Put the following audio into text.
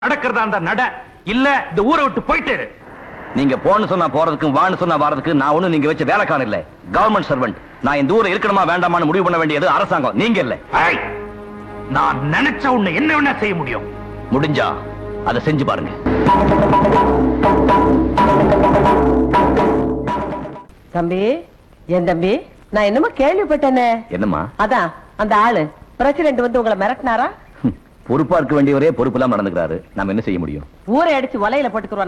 நடக்கிறதா அந்த நட இல்ல இந்த ஊரை விட்டு போயிட்டு இரு. நீங்க போன்னு சொன்னா போறதுக்கு வான்னு சொன்னா வரதுக்கு நான் ஒண்ணும் நீங்க வச்ச வேலைக்காரன் இல்ல கவர்மெண்ட் சர்வெண்ட் நான் இந்த ஊரை இருக்கணுமா வேண்டாமான்னு முடிவு பண்ண வேண்டியது அரசாங்கம் நீங்க இல்ல ஐய், நான் நினைச்ச உன்னை என்ன வேணா செய்ய முடியும் முடிஞ்சா அதை செஞ்சு பாருங்க தம்பி என் தம்பி நான் என்னமோ கேள்விப்பட்டேனே என்னம்மா அதான் அந்த ஆளு பிரசிடென்ட் வந்து உங்களை மிரட்டினாரா ஹம், பொறுப்பா இருக்க வேண்டியவரே பொறுப்பு இல்லாம நடந்துக்கிறாரு நாம என்ன செய்ய முடியும் ஊரை அடிச்சு வலையில போட்டுக்குருவான்